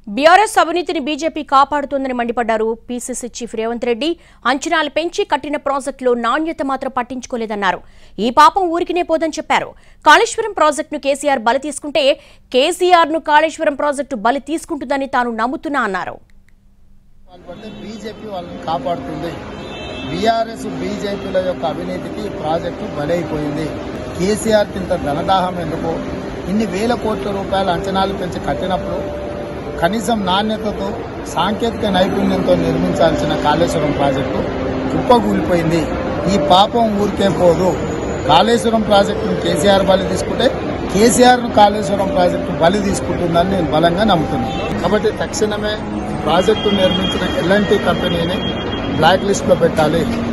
BRS అవినీతిని BJP కాపాడుతోందని మండిపడ్డారు PCC chief Revanth Reddy అంచనాలు పెంచి కట్టిన ప్రాజెక్టులో నాణ్యత మాత్రం పట్టించుకోలేదన్నారు ఈ పాపం ఊరికినే పోదని చెప్పారు కాళేశ్వరం ప్రాజెక్టును కేసీఆర్ బలి తీసుకుంటే కేసీఆర్ ను కాళేశ్వరం ప్రాజెక్టు బలి తీసుకుంటుందని తాను నమ్ముతున్నా అన్నారు పాల్పడితే బీజేపీ వాళ్ళని కాపాడుతుంది బీఆర్ఎస్ బీజేపీల యొక్క అవినీతికి ఈ ప్రాజెక్టు బలైపోయింది కేసీఆర్ ఇంత ధనదాహం ఎందుకు ఇన్ని వేల కోట్ల రూపాయల అంచనాలు పెంచి కట్టినప్పుడు కనీసం నాణ్యతతో సాంకేతిక నైపుణ్యంతో నిర్మించాల్సిన కాళేశ్వరం ప్రాజెక్టు కుప్పగూలిపోయింది ఈ పాపం ఊరికే పోదు కాళేశ్వరం ప్రాజెక్టును కేసీఆర్ బలి తీసుకుంటే కేసీఆర్ ను కాళేశ్వరం ప్రాజెక్టు బలి తీసుకుంటుందని నేను బలంగా నమ్ముతున్నాను కాబట్టి తక్షణమే ప్రాజెక్టు నిర్మించిన ఎల్ఎన్టీ కంపెనీని బ్లాక్ లిస్ట్ లో పెట్టాలి